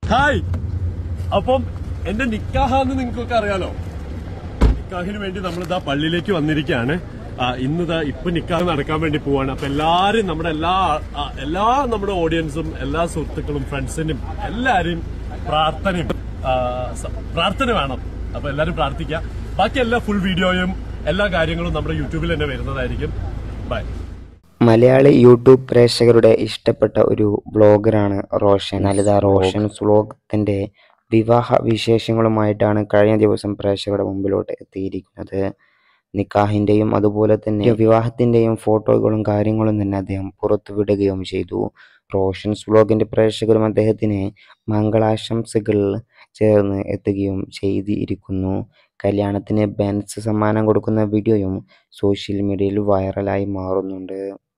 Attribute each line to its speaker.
Speaker 1: hi അപ്പം എന്റെ നിക്കാഹാന്ന് നിങ്ങൾക്കൊക്കെ അറിയാലോ നിക്കാഹിന് വേണ്ടി നമ്മൾ ഇതാ പള്ളിയിലേക്ക് വന്നിരിക്കുകയാണ് ആ, ഇന്ന് ഇതാ ഇപ്പൊ നിക്കാഹ് നടക്കാൻ വേണ്ടി പോവാണ് അപ്പൊ എല്ലാരും നമ്മുടെ എല്ലാ ആ, എല്ലാ നമ്മുടെ ഓഡിയൻസും എല്ലാ സുഹൃത്തുക്കളും ഫ്രണ്ട്സിനും എല്ലാരും പ്രാർത്ഥനയും ആ, സ- പ്രാർത്ഥന വേണം അപ്പൊ എല്ലാരും പ്രാർത്ഥിക്കുക ബാക്കി എല്ലാ ഫുൾ വീഡിയോയും എല്ലാ കാര്യങ്ങളും നമ്മുടെ യൂട്യൂബിൽ തന്നെ വരുന്നതായിരിക്കും ബൈ
Speaker 2: മലയാളി യൂട്യൂബ് പ്രേക്ഷകരുടെ ഇഷ്ടപ്പെട്ട ഒരു വ്ളോഗറാണ് റോഷൻ ലളിത റോഷൻ വ്ളോഗ് തൻ്റെ വിവാഹ വിശേഷങ്ങളുമായിട്ടാണ് കഴിഞ്ഞ ദിവസം പ്രേക്ഷകരുടെ മുമ്പിലോട്ട് എത്തിയിരിക്കുന്നത് നിക്കാഹിൻ്റെയും അതുപോലെ തന്നെ വിവാഹത്തിൻ്റെയും ഫോട്ടോകളും കാര്യങ്ങളും തന്നെ അദ്ദേഹം പുറത്തുവിടുകയും ചെയ്തു റോഷൻസ് വ്ളോഗിൻ്റെ പ്രേക്ഷകരും അദ്ദേഹത്തിന് മംഗളാശംസകൾ ചേർന്ന് എത്തുകയും ചെയ്തിരിക്കുന്നു കല്യാണത്തിന് ബെൻസ് സമ്മാനം കൊടുക്കുന്ന വീഡിയോയും സോഷ്യൽ മീഡിയയിൽ വൈറലായി മാറുന്നുണ്ട്